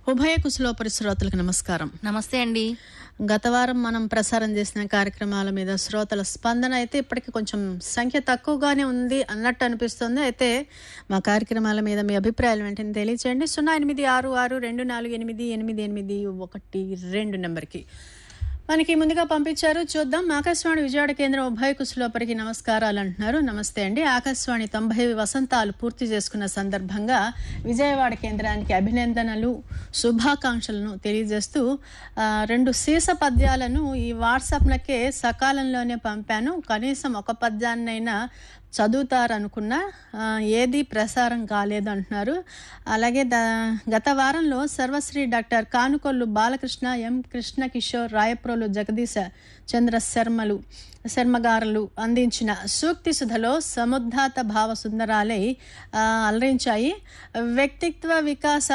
ఉభయ కుశలోపరి శ్రోతలకు నమస్కారం నమస్తే అండి గత వారం మనం ప్రసారం చేసిన కార్యక్రమాల మీద శ్రోతల స్పందన అయితే ఇప్పటికి కొంచెం సంఖ్య తక్కువగానే ఉంది అన్నట్టు అనిపిస్తుంది అయితే మా కార్యక్రమాల మీద మీ అభిప్రాయాలు వెంటనే తెలియచేయండి సున్నా ఎనిమిది ఆరు ఆరు రెండు నాలుగు ఎనిమిది ఎనిమిది ఎనిమిది ఒకటి రెండు నెంబర్కి మనకి ముందుగా పంపించారు చూద్దాం ఆకాశవాణి విజయవాడ కేంద్రం ఉభయ కుశలోపరికి నమస్కారాలు అంటున్నారు నమస్తే అండి ఆకాశవాణి తొంభై వసంతాలు పూర్తి చేసుకున్న సందర్భంగా విజయవాడ కేంద్రానికి అభినందనలు శుభాకాంక్షలను తెలియజేస్తూ ఆ, రెండు సీస పద్యాలను ఈ వాట్సాప్లకే సకాలంలోనే పంపాను కనీసం ఒక పద్యాన్నైనా చదువుతారనుకున్నా ఆ, ఏది ప్రసారం కాలేదు అంటున్నారు అలాగే ద గత వారంలో సర్వశ్రీ డాక్టర్ కానుకొల్లు బాలకృష్ణ ఎం కృష్ణ కిషోర్ రాయప్రోలు జగదీశ చంద్ర శర్మలు శర్మగారులు అందించిన సూక్తి సుధలో సముద్ధాత భావ సుందరాలై ఆ, అలరించాయి వ్యక్తిత్వ వికాస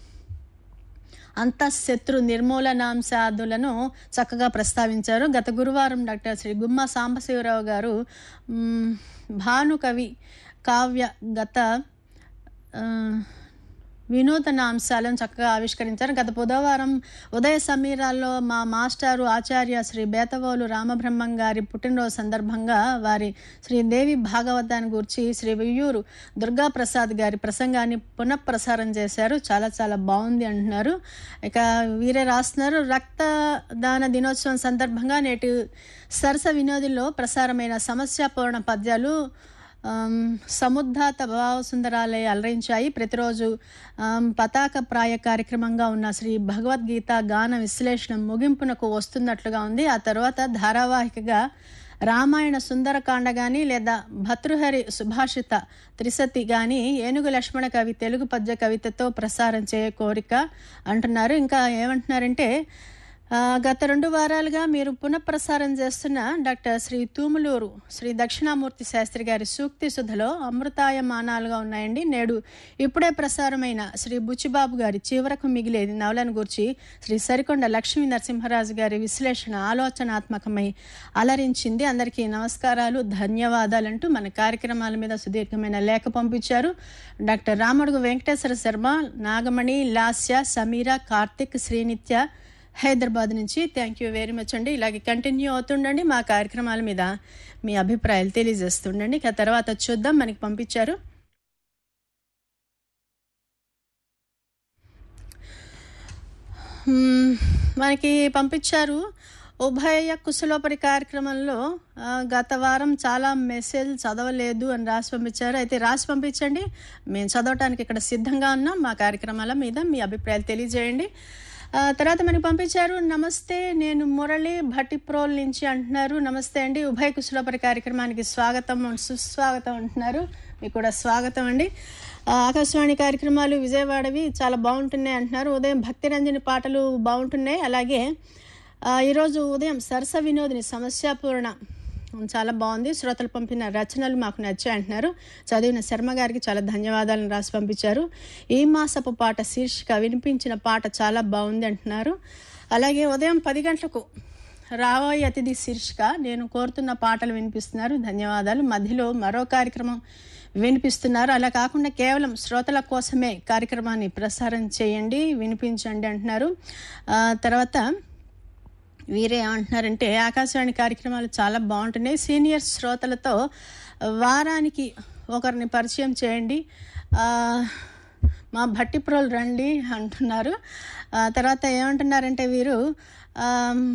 అంతఃశత్రు నిర్మూలనాంశాదులను చక్కగా ప్రస్తావించారు గత గురువారం డాక్టర్ శ్రీ గుమ్మ సాంబశివరావు గారు మ్, భానుకవి కావ్య గత ఆ, వినూతన అంశాలను చక్కగా ఆవిష్కరించారు గత బుధవారం ఉదయ సమీరాల్లో మా మాస్టారు ఆచార్య శ్రీ బేతవోలు రామబ్రహ్మం గారి పుట్టినరోజు సందర్భంగా వారి శ్రీదేవి భాగవతాన్ని గురించి శ్రీ వియ్యూరు దుర్గాప్రసాద్ గారి ప్రసంగాన్ని పునఃప్రసారం చేశారు చాలా చాలా బాగుంది అంటున్నారు ఇక వీరే రాస్తున్నారు రక్తదాన దినోత్సవం సందర్భంగా నేటి సరస వినోదిలో ప్రసారమైన సమస్యాపూర్ణ పద్యాలు ఆమ్, సముద్ధాత భావ సుందరాలయ అలరించాయి ప్రతిరోజు ఆమ్, పతాక ప్రాయ కార్యక్రమంగా ఉన్న శ్రీ భగవద్గీత గాన విశ్లేషణ ముగింపునకు వస్తున్నట్లుగా ఉంది ఆ తర్వాత ధారావాహికగా రామాయణ సుందరకాండ కానీ లేదా భతృహరి సుభాషిత త్రిశతి కానీ ఏనుగు లక్ష్మణ కవి తెలుగు పద్య కవితతో ప్రసారం చేయ కోరిక అంటున్నారు ఇంకా ఏమంటున్నారంటే ఆ, గత రెండు వారాలుగా మీరు పునఃప్రసారం చేస్తున్న డాక్టర్ శ్రీ తూములూరు శ్రీ దక్షిణామూర్తి శాస్త్రి గారి సూక్తి సుధలో అమృతాయమానాలుగా ఉన్నాయండి నేడు ఇప్పుడే ప్రసారమైన శ్రీ బుచ్చిబాబు గారి చివరకు మిగిలేది నవలను గురించి శ్రీ సరికొండ లక్ష్మీ నరసింహరాజు గారి విశ్లేషణ ఆలోచనాత్మకమై అలరించింది అందరికీ నమస్కారాలు ధన్యవాదాలంటూ మన కార్యక్రమాల మీద సుదీర్ఘమైన లేఖ పంపించారు డాక్టర్ రామడుగు వెంకటేశ్వర శర్మ నాగమణి లాస్య సమీర కార్తిక్ శ్రీనిత్య హైదరాబాద్ నుంచి థ్యాంక్ యూ వెరీ మచ్ అండి ఇలాగే కంటిన్యూ అవుతుండండి మా కార్యక్రమాల మీద మీ అభిప్రాయాలు తెలియజేస్తుండండి ఇక తర్వాత చూద్దాం మనకి పంపించారు మ్మ్, మనకి పంపించారు ఉభయ కుశలోపరి కార్యక్రమంలో ఆ, గత వారం చాలా మెసేజ్ చదవలేదు అని రాసి పంపించారు అయితే రాసి పంపించండి మేము చదవటానికి ఇక్కడ సిద్ధంగా ఉన్నాం మా కార్యక్రమాల మీద మీ అభిప్రాయాలు తెలియజేయండి ఆ, తర్వాత మనకి పంపించారు నమస్తే నేను మురళి భట్టిప్రోల్ నుంచి అంటున్నారు నమస్తే అండి ఉభయ కుశలోపరి కార్యక్రమానికి స్వాగతం సుస్వాగతం అంటున్నారు మీకు కూడా స్వాగతం అండి ఆ, ఆకాశవాణి కార్యక్రమాలు విజయవాడవి చాలా బాగుంటున్నాయి అంటున్నారు ఉదయం భక్తి రంజని పాటలు బాగుంటున్నాయి అలాగే ఆ, ఈరోజు ఉదయం సరస వినోదిని సమస్యాపూర్ణ చాలా బాగుంది శ్రోతలు పంపిన రచనలు మాకు నచ్చాయి అంటున్నారు చదివిన శర్మ గారికి చాలా ధన్యవాదాలను రాసి పంపించారు ఈ మాసపు పాట శీర్షిక వినిపించిన పాట చాలా బాగుంది అంటున్నారు అలాగే ఉదయం పది గంటలకు రాబోయే అతిథి శీర్షిక నేను కోరుతున్న పాటలు వినిపిస్తున్నారు ధన్యవాదాలు మధ్యలో మరో కార్యక్రమం వినిపిస్తున్నారు అలా కాకుండా కేవలం శ్రోతల కోసమే కార్యక్రమాన్ని ప్రసారం చేయండి వినిపించండి అంటున్నారు ఆ, తర్వాత వీరే ఏమంటున్నారంటే ఆకాశవాణి కార్యక్రమాలు చాలా బాగుంటున్నాయి సీనియర్ శ్రోతలతో వారానికి ఒకరిని పరిచయం చేయండి ఆ, మా భట్టిప్రోలు రండి అంటున్నారు ఆ, తర్వాత ఏమంటున్నారంటే వీరు ఆమ్,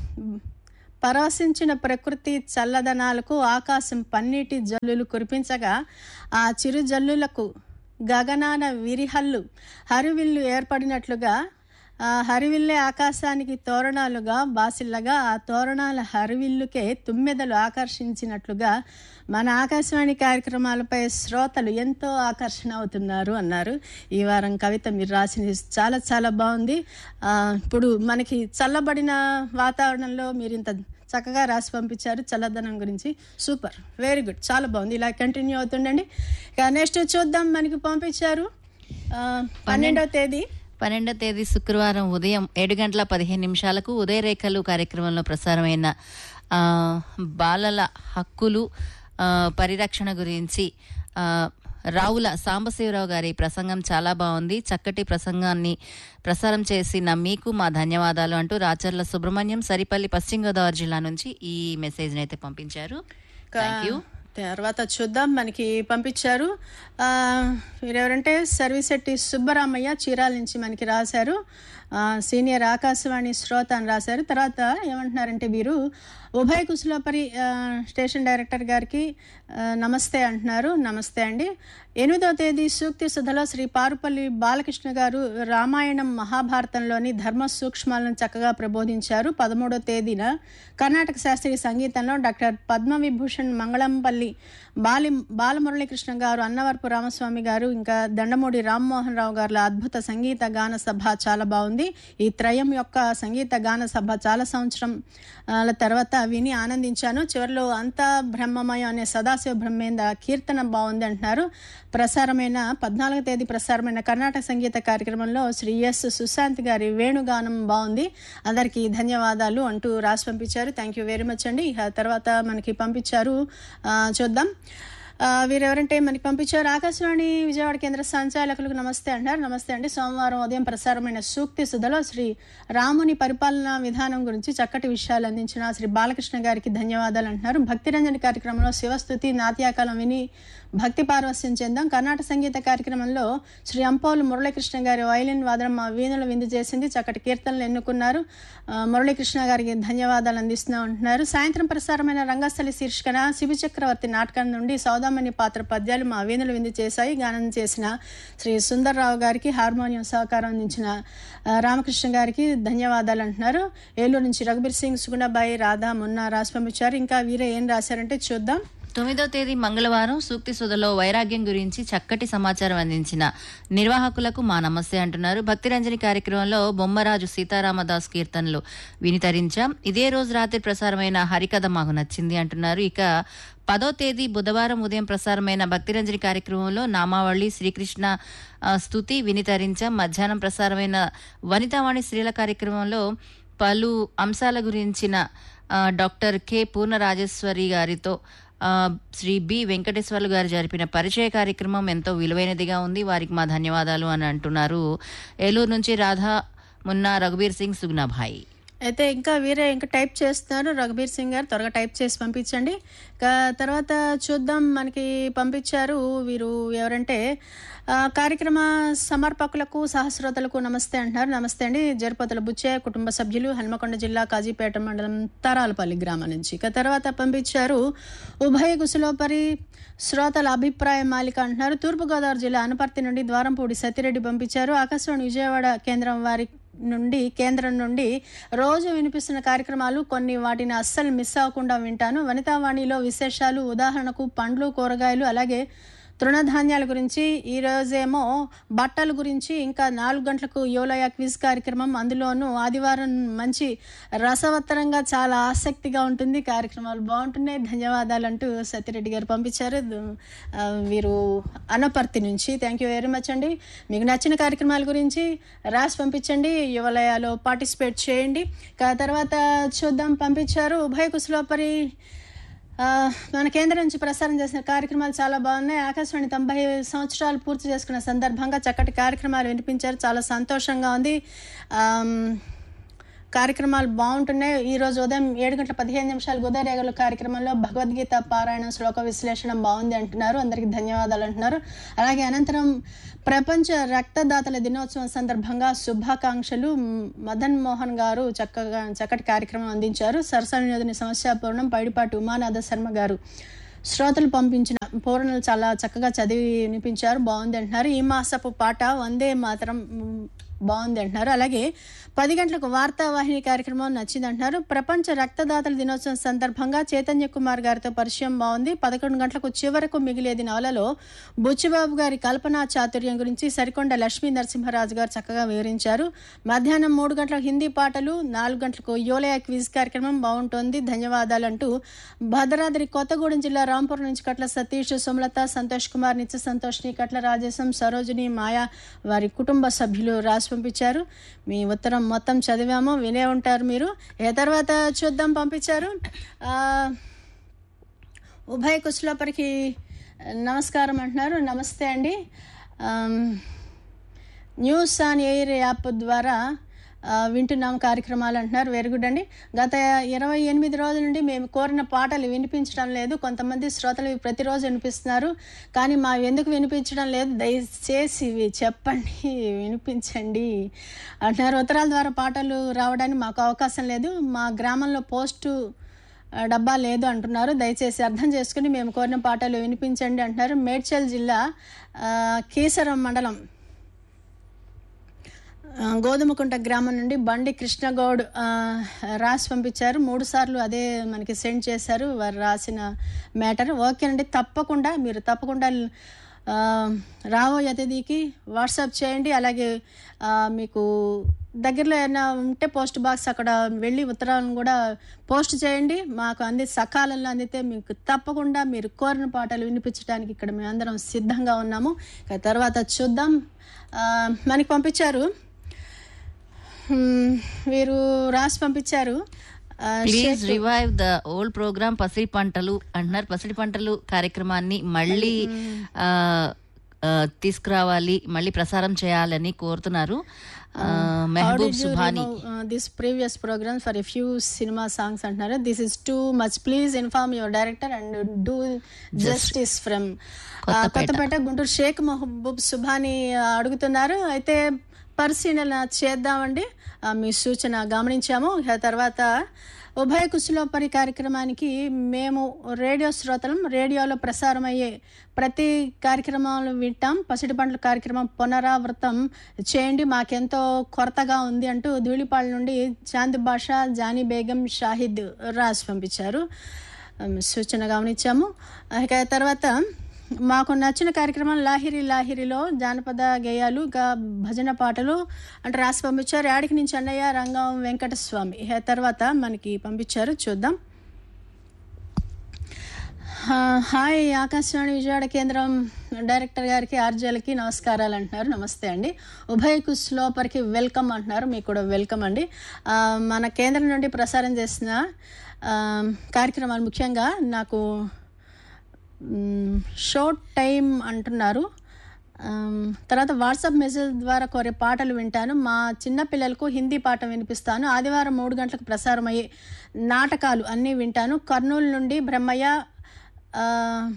పరవశించిన ప్రకృతి చల్లదనాలకు ఆకాశం పన్నీటి జల్లులు కురిపించగా ఆ చిరు జల్లులకు గగనాన విరిహల్లు హరివిల్లు ఏర్పడినట్లుగా ఆ హరివిల్లే ఆకాశానికి తోరణాలుగా బాసిల్లగా ఆ తోరణాల హరివిల్లుకే తుమ్మెదలు ఆకర్షించినట్లుగా మన ఆకాశవాణి కార్యక్రమాలపై శ్రోతలు ఎంతో ఆకర్షణ అవుతున్నారు అన్నారు ఈ వారం కవిత మీరు రాసింది చాలా చాలా బాగుంది ఆ, ఇప్పుడు మనకి చల్లబడిన వాతావరణంలో మీరు ఇంత చక్కగా రాసి పంపించారు చల్లదనం గురించి సూపర్ వెరీ గుడ్ చాలా బాగుంది ఇలా కంటిన్యూ అవుతుండండి ఇక నెక్స్ట్ చూద్దాం మనకి పంపించారు ఆ, పన్నెండవ తేదీ పన్నెండో తేదీ శుక్రవారం ఉదయం ఏడు గంటల పదిహేను నిమిషాలకు ఉదయరేఖలు కార్యక్రమంలో ప్రసారమైన ఆ, బాలల హక్కులు ఆ, పరిరక్షణ గురించి ఆ, రావుల సాంబశివరావు గారి ప్రసంగం చాలా బాగుంది చక్కటి ప్రసంగాన్ని ప్రసారం చేసిన మీకు మా ధన్యవాదాలు అంటూ రాచర్ల సుబ్రహ్మణ్యం సరిపల్లి పశ్చిమ గోదావరి జిల్లా నుంచి ఈ మెసేజ్ అయితే పంపించారు థ్యాంక్ యూ తర్వాత చూద్దాం మనకి పంపించారు ఆ, వీరెవరంటే సర్వీసెట్టి సుబ్బరామయ్య చీరాల నుంచి మనకి రాశారు ఆ, సీనియర్ ఆకాశవాణి శ్రోత అని రాశారు తర్వాత ఏమంటున్నారంటే వీరు ఉభయ కుశలోపరి ఆ, స్టేషన్ డైరెక్టర్ గారికి ఆ, నమస్తే అంటున్నారు నమస్తే అండి ఎనిమిదో తేదీ సూక్తి సుధలో శ్రీ పారుపల్లి బాలకృష్ణ గారు రామాయణం మహాభారతంలోని ధర్మ సూక్ష్మాలను చక్కగా ప్రబోధించారు పదమూడో తేదీన కర్ణాటక శాస్త్రీయ సంగీతంలో డాక్టర్ పద్మవిభూషణ్ మంగళంపల్లి బాలి బాలమురళీకృష్ణ గారు అన్నవరపు రామస్వామి గారు ఇంకా దండమూడి రామ్మోహన్ రావు గారుల అద్భుత సంగీత గాన సభ చాలా బాగుంది ఈ త్రయం యొక్క సంగీత గాన సభ చాలా సంవత్సరం ఆ, తర్వాత విని ఆనందించాను చివరిలో అంతా బ్రహ్మమయం అనే సదాశివ బ్రహ్మేంద్ర కీర్తన బాగుంది అంటున్నారు ప్రసారమైన పద్నాలుగో తేదీ ప్రసారమైన కర్ణాటక సంగీత కార్యక్రమంలో శ్రీ ఎస్ సుశాంత్ గారి వేణుగానం బాగుంది అందరికీ ధన్యవాదాలు అంటూ రాసి పంపించారు థ్యాంక్ యూ వెరీ మచ్ అండి ఇక తర్వాత మనకి పంపించారు ఆ, చూద్దాం ఆ, వీరెవరంటే మనకి పంపించారు ఆకాశవాణి విజయవాడ కేంద్ర సంచాలకులకు నమస్తే అంటారు నమస్తే అండి సోమవారం ఉదయం ప్రసారమైన సూక్తి సుధలో శ్రీ రాముని పరిపాలనా విధానం గురించి చక్కటి విషయాలు అందించిన శ్రీ బాలకృష్ణ గారికి ధన్యవాదాలు అంటున్నారు భక్తిరంజని కార్యక్రమంలో శివస్థుతి నాట్యాకాలం విని భక్తి పారవస్యం చెందాం కర్ణాటక సంగీత కార్యక్రమంలో శ్రీ అంపోలు మురళీకృష్ణ గారి వైలిన్ వాదనం మా వీణులు విందు చేసింది చక్కటి కీర్తనలు ఎన్నుకున్నారు ఆ, మురళీకృష్ణ గారికి ధన్యవాదాలు అందిస్తూ ఉంటున్నారు సాయంత్రం ప్రసారమైన రంగస్థలి శీర్షికన శివ చక్రవర్తి నాటకం నుండి సౌదామణి పాత్ర పద్యాలు మా వీణులు విందు చేశాయి గానం చేసిన శ్రీ సుందర్రావు గారికి హార్మోనియం సహకారం అందించిన ఆ, రామకృష్ణ గారికి ధన్యవాదాలు అంటున్నారు ఏలూరు నుంచి రఘుబీర్ సింగ్ సుగుణబాయి రాధా మొన్న రాసి పంపించారు ఇంకా వీరే ఏం రాశారంటే చూద్దాం తొమ్మిదో తేదీ మంగళవారం సూక్తి సుధలో వైరాగ్యం గురించి చక్కటి సమాచారం అందించిన నిర్వాహకులకు మా నమస్తే అంటున్నారు భక్తిరంజని కార్యక్రమంలో బొమ్మరాజు సీతారామదాస్ కీర్తనలు వినితరించాం ఇదే రోజు రాత్రి ప్రసారమైన హరికథ మాకు నచ్చింది అంటున్నారు ఇక పదో తేదీ బుధవారం ఉదయం ప్రసారమైన భక్తిరంజని కార్యక్రమంలో నామావళి శ్రీకృష్ణ ఆ, స్తుతి వినితరించాం మధ్యాహ్నం ప్రసారమైన వనితావాణి స్త్రీల కార్యక్రమంలో పలు అంశాల గురించిన ఆ, డాక్టర్ కె పూర్ణరాజేశ్వరి గారితో ఆ, శ్రీ బి వెంకటేశ్వర్లు గారు జరిపిన పరిచయ కార్యక్రమం ఎంతో విలువైనదిగా ఉంది వారికి మా ధన్యవాదాలు అని అంటున్నారు ఏలూరు నుంచి రాధా మున్నా రఘుబీర్ సింగ్ సుగ్నాభాయి అయితే ఇంకా వీరే ఇంకా టైప్ చేస్తున్నారు రఘుబీర్ సింగ్ గారు త్వరగా టైప్ చేసి పంపించండి ఇంకా తర్వాత చూద్దాం మనకి పంపించారు వీరు ఎవరంటే ఆ, కార్యక్రమ సమర్పకులకు సహస్రోతలకు నమస్తే అంటున్నారు నమస్తే అండి జరుపతుల బుచ్చయ్య కుటుంబ సభ్యులు హన్మకొండ జిల్లా కాజీపేట మండలం తరాలపల్లి గ్రామం నుంచి ఇక తర్వాత పంపించారు ఉభయ కుశలోపరి శ్రోతల అభిప్రాయ మాలిక అంటున్నారు తూర్పుగోదావరి జిల్లా అనపర్తి నుండి ద్వారంపూడి సత్యరెడ్డి పంపించారు ఆకాశవాణి విజయవాడ కేంద్రం వారి నుండి కేంద్రం నుండి రోజు వినిపిస్తున్న కార్యక్రమాలు కొన్ని వాటిని అస్సలు మిస్ అవ్వకుండా వింటాను వనితావాణిలో విశేషాలు ఉదాహరణకు పండ్లు కూరగాయలు అలాగే తృణధాన్యాల గురించి ఈ రోజేమో బట్టల గురించి ఇంకా నాలుగు గంటలకు యోలయ క్విజ్ కార్యక్రమం అందులోనూ ఆదివారం మంచి రసవత్తరంగా చాలా ఆసక్తిగా ఉంటుంది కార్యక్రమాలు బాగుంటున్నాయి ధన్యవాదాలు అంటూ సత్యరెడ్డి గారు పంపించారు దు- ఆ, వీరు అనపర్తి నుంచి థ్యాంక్ యూ వెరీ మచ్ అండి మీకు నచ్చిన కార్యక్రమాల గురించి రాసి పంపించండి యువలయాలో పార్టిసిపేట్ చేయండి ఇక తర్వాత చూద్దాం పంపించారు ఉభయ కుశలోపరి ఆ, మన కేంద్రం నుంచి ప్రసారం చేసిన కార్యక్రమాలు చాలా బాగున్నాయి ఆకాశవాణి తొంభై సంవత్సరాలు పూర్తి చేసుకున్న సందర్భంగా చక్కటి కార్యక్రమాలు వినిపించారు చాలా సంతోషంగా ఉంది ఆమ్, కార్యక్రమాలు బాగుంటున్నాయి ఈ రోజు ఉదయం ఏడు గంటల పదిహేను నిమిషాలు గోదావరి కార్యక్రమంలో భగవద్గీత పారాయణం శ్లోక విశ్లేషణ బాగుంది అంటున్నారు అందరికీ ధన్యవాదాలు అంటున్నారు అలాగే అనంతరం ప్రపంచ రక్తదాతల దినోత్సవం సందర్భంగా శుభాకాంక్షలు మ్, మదన్ మోహన్ గారు చక్కగా చక్కటి కార్యక్రమం అందించారు సరసన యోధని సమస్య పూర్ణం పైడిపాటి ఉమానాథ శర్మ గారు శ్రోతలు పంపించిన పూరణలు చాలా చక్కగా చదివి వినిపించారు బాగుంది అంటున్నారు ఈ మాసపు పాట వందే మాత్రం మ్, బాగుంది అంటున్నారు అలాగే పది గంటలకు వార్తావాహిని కార్యక్రమం నచ్చింది అంటున్నారు ప్రపంచ రక్తదాతల దినోత్సవం సందర్భంగా చైతన్య కుమార్ గారితో పరిచయం బాగుంది పదకొండు గంటలకు చివరకు మిగిలేది నవలలో బుచ్చిబాబు గారి కల్పనా చాతుర్యం గురించి సరికొండ లక్ష్మీ నరసింహరాజు గారు చక్కగా వివరించారు మధ్యాహ్నం మూడు గంటలకు హిందీ పాటలు నాలుగు గంటలకు యోలయ క్విజ్ కార్యక్రమం బాగుంటోంది ధన్యవాదాలు అంటూ భద్రాద్రి కొత్తగూడెం జిల్లా రాంపూర్ నుంచి కట్ల సతీష్ సుమలత సంతోష్ కుమార్ నిత్య సంతోష్ని కట్ల రాజేశం సరోజిని మాయా వారి కుటుంబ సభ్యులు రాసి పంపించారు మీ ఉత్తరం మొత్తం చదివాము వినే ఉంటారు మీరు ఏ తర్వాత చూద్దాం పంపించారు ఆ, ఉభయ కుశలోపరికి నమస్కారం అంటున్నారు నమస్తే అండి um, news on air app ద్వారా ఆ, వింటున్నాం కార్యక్రమాలు అంటున్నారు వెరీ గుడ్ అండి గత ఇరవై ఎనిమిది రోజుల నుండి మేము కోరిన పాటలు వినిపించడం లేదు కొంతమంది శ్రోతలు ఇవి ప్రతిరోజు వినిపిస్తున్నారు కానీ మా ఎందుకు వినిపించడం లేదు దయచేసి ఇవి చెప్పండి వినిపించండి అంటున్నారు ఉత్తరాల ద్వారా పాటలు రావడానికి మాకు అవకాశం లేదు మా గ్రామంలో పోస్టు ఆ, డబ్బా లేదు అంటున్నారు దయచేసి అర్థం చేసుకుని మేము కోరిన పాటలు వినిపించండి అంటున్నారు మేడ్చల్ జిల్లా ఆ, కీసరం మండలం ఆ, గోధుమకుంట గ్రామం నుండి బండి కృష్ణగౌడ్ ఆ, రాసి పంపించారు మూడు సార్లు అదే మనకి సెండ్ చేశారు వారు రాసిన మ్యాటర్ ఓకేనండి తప్పకుండా మీరు తప్పకుండా ఆ, రాబోయే అతిథికి వాట్సాప్ చేయండి అలాగే ఆ, మీకు దగ్గరలో ఏమైనా ఉంటే పోస్ట్ బాక్స్ అక్కడ వెళ్ళి ఉత్తరాలను కూడా పోస్ట్ చేయండి మాకు అంది సకాలంలో అందితే మీకు తప్పకుండా మీరు కోరిన పాటలు వినిపించడానికి ఇక్కడ మేమందరం సిద్ధంగా ఉన్నాము ఇక తర్వాత చూద్దాం ఆ, మనకి పంపించారు హ్మ్, వీరు రాసి పంపించారు ఆ, please revive the old programme Pasidi Pantalu అంటున్నారు పసిడి పంటలు కార్యక్రమాన్ని మళ్ళీ ఆ, ఆ, తీసుకురావాలి మళ్ళీ ప్రసారం చేయాలని కోరుతున్నారు ఆ, Mehboob Subhani this previous programme for a few cinema songs అంటున్నారు this is too much please inform your director and do justice from Kothapeta Guntur Shaik Mahboob Subhani ఆ, అడుగుతున్నారు అయితే పరిశీలన చేద్దామండి ఆ, మీ సూచన గమనించాము ఇక తర్వాత ఉభయ కుశలోపరి కార్యక్రమానికి మేము రేడియో శ్రోతలం రేడియోలో ప్రసారమయ్యే ప్రతి కార్యక్రమాలు వింటాం పసిడి పండ్ల కార్యక్రమం పునరావృతం చేయండి మాకెంతో కొరతగా ఉంది అంటూ ధూళిపాళ్ళ నుండి చాంద్ బాషా జానీ బేగం షాహిద్ రాసి పంపించారు ఉమ్, సూచన గమనించాము ఇక తర్వాత మాకు నచ్చిన కార్యక్రమం లాహిరి లాహిరిలో జానపద గేయాలు ఇంకా భజన పాటలు అంటే రాసి పంపించారు యాడికి నుంచి అన్నయ్య రంగం వెంకటస్వామి ఇక తర్వాత మనకి పంపించారు చూద్దాం ఆ, హాయ్ ఆకాశవాణి విజయవాడ కేంద్రం డైరెక్టర్ గారికి ఆర్జేలకి నమస్కారాలు అంటున్నారు నమస్తే అండి ఉభయ కుస్లోపర్కి వెల్కమ్ అంటున్నారు మీకు కూడా వెల్కమ్ అండి ఆ, మన కేంద్రం నుండి ప్రసారం చేసిన ఆ, కార్యక్రమాలు ముఖ్యంగా నాకు షార్ట్ టైం అంటున్నారు ఆమ్, తర్వాత వాట్సాప్ మెసేజ్ ద్వారా కోరే పాటలు వింటాను మా చిన్న పిల్లలకు హిందీ పాట వినిపిస్తాను ఆదివారం మూడు గంటలకు ప్రసారం అయ్యే నాటకాలు అన్నీ వింటాను కర్నూలు నుండి బ్రహ్మయ్య ఆ,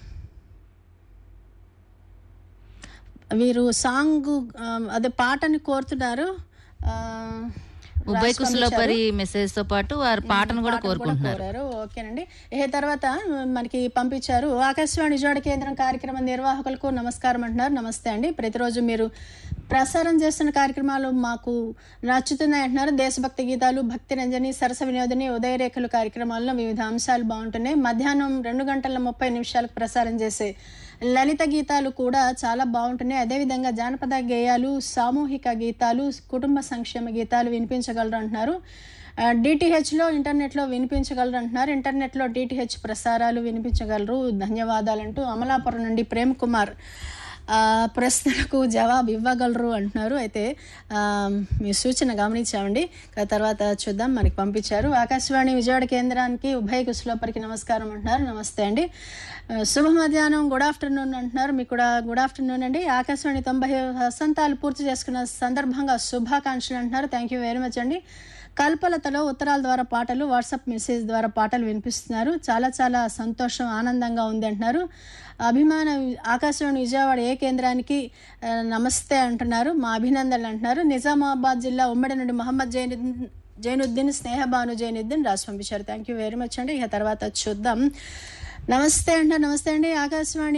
వీరు సాంగ్ ఆ, అదే పాటని కోరుతున్నారు ఆ, ఉభయ కుశలోపరి మెసేజ్ తో పాటు వారి పాటను కూడా కోరుకుంటున్నారు కోరారు ఓకేనండి ఏ తర్వాత మనకి పంపించారు ఆకాశవాణి విజయవాడ కేంద్రం కార్యక్రమం నిర్వాహకులకు నమస్కారం అంటున్నారు నమస్తే అండి ప్రతిరోజు మీరు ప్రసారం చేస్తున్న కార్యక్రమాలు మాకు నచ్చుతున్నాయి అంటున్నారు దేశభక్తి గీతాలు భక్తి రంజని సరస వినోదిని ఉదయరేఖలు కార్యక్రమాల్లో వివిధ అంశాలు బాగుంటున్నాయి మధ్యాహ్నం రెండు గంటల ముప్పై నిమిషాలకు ప్రసారం చేసే లలిత గీతాలు కూడా చాలా బాగుంటున్నాయి అదేవిధంగా జానపద గేయాలు సామూహిక గీతాలు కుటుంబ సంక్షేమ గీతాలు వినిపించగలరు అంటున్నారు డిటిహెచ్లో ఇంటర్నెట్లో వినిపించగలరు అంటున్నారు ఇంటర్నెట్లో డిటిహెచ్ ప్రసారాలు వినిపించగలరు ధన్యవాదాలంటూ అమలాపురం నుండి ప్రేమ్ కుమార్ ఆ, ప్రశ్నలకు జవాబు ఇవ్వగలరు అంటున్నారు అయితే ఆ, మీ సూచన గమనించామండి ఇక తర్వాత చూద్దాం మనకి పంపించారు ఆకాశవాణి విజయవాడ కేంద్రానికి ఉభయ కుశలోపరికి నమస్కారం అంటున్నారు నమస్తే అండి ఆ, శుభ మధ్యాహ్నం గుడ్ ఆఫ్టర్నూన్ అంటున్నారు మీకు కూడా గుడ్ ఆఫ్టర్నూన్ అండి ఆకాశవాణి తొంభై వసంతాలు పూర్తి చేసుకున్న సందర్భంగా శుభాకాంక్షలు అంటున్నారు థ్యాంక్ యూ వెరీ మచ్ అండి కల్పలతలో ఉత్తరాల ద్వారా పాటలు వాట్సాప్ మెసేజ్ ద్వారా పాటలు వినిపిస్తున్నారు చాలా చాలా సంతోషం ఆనందంగా ఉంది అంటున్నారు అభిమాన ఆకాశవాణి విజయవాడ ఏ కేంద్రానికి ఆ, నమస్తే అంటున్నారు మా అభినందనలు అంటున్నారు నిజామాబాద్ జిల్లా ఉమ్మడి నుండి మహమ్మద్ జైనుద్దీన్ జైనుద్దీన్ స్నేహబాను జైనుద్దీన్ రాసి పంపించారు థ్యాంక్ యూ వెరీ మచ్ అండి ఇక తర్వాత చూద్దాం నమస్తే అంట నమస్తే అండి ఆకాశవాణి